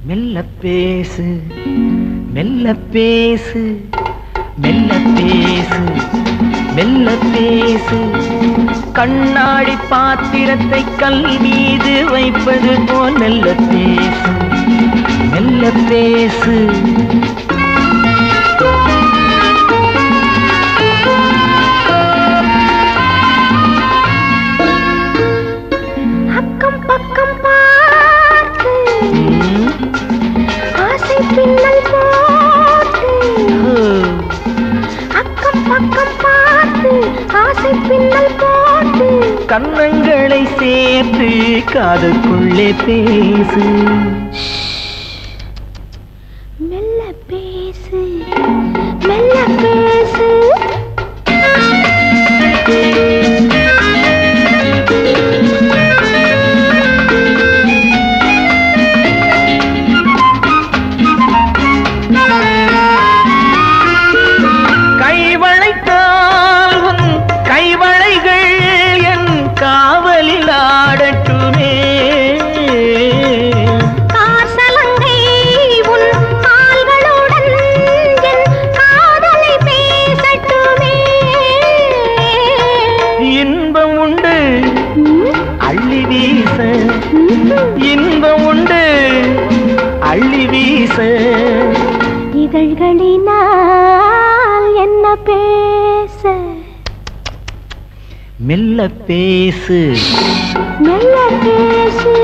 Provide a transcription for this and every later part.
மெல்ல பேசு மெல்ல பேசு மெல்ல பேசு மெல்ல பேசு கண்ணாடி பாத்திரத்தை கல் மீது வைப்பது போல் மெல்ல பேசு மெல்ல பேசு அக்கம் பக்கம் பார்த்து ம், ஆசை பின்னல் போட்டு ஹோ. அக்கம் பக்கம் பார்த்து ஆசை பின்னல் போட்டு கன்னங்களை சேர்த்து காதுக்குள்ளே பேசு மெல்ல பேசு மெல்ல பேசு கைவளைத்தால் உன் கைவளைகள் என் காவலில் ஆடட்டுமே காசலங்கை உன் கால்களுடன் என் காதலை பேசட்டுமே இன்பம் உண்டு ம், அள்ளி வீச ம். இன்பம் உண்டு அள்ளி வீச இதழ்களினால் என்ன பேச மெல்ல பேசு மெல்ல பேசு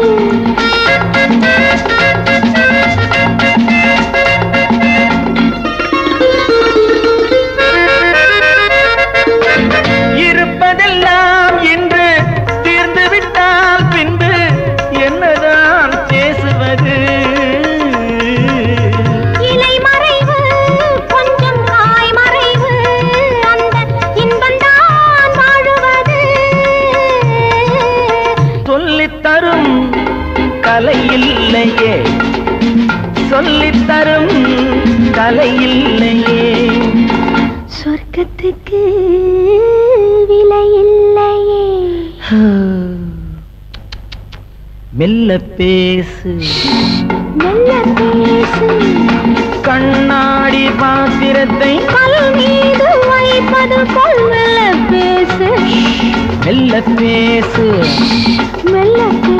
இருப்பதெல்லாம் இன்று தீர்ந்து விட்டால் பின்பு என்னதான் பேசுவது இலை மறைவு கொஞ்சம் காய் மறைவு அந்த இன்பந்தான் வாழுவது சொல்லித் தரும் கலை இல்லையே சொல்லித் தரும் கலை இல்லையே சொர்க்கத்துக்கு விலை இல்லையே மெல்ல பேசு மெல்ல பேசு கண்ணாடி பாத்திரத்தை கல் மீது வைப்பது போல் மெல்ல பேசு மெல்ல பேசு மெல்ல பேசு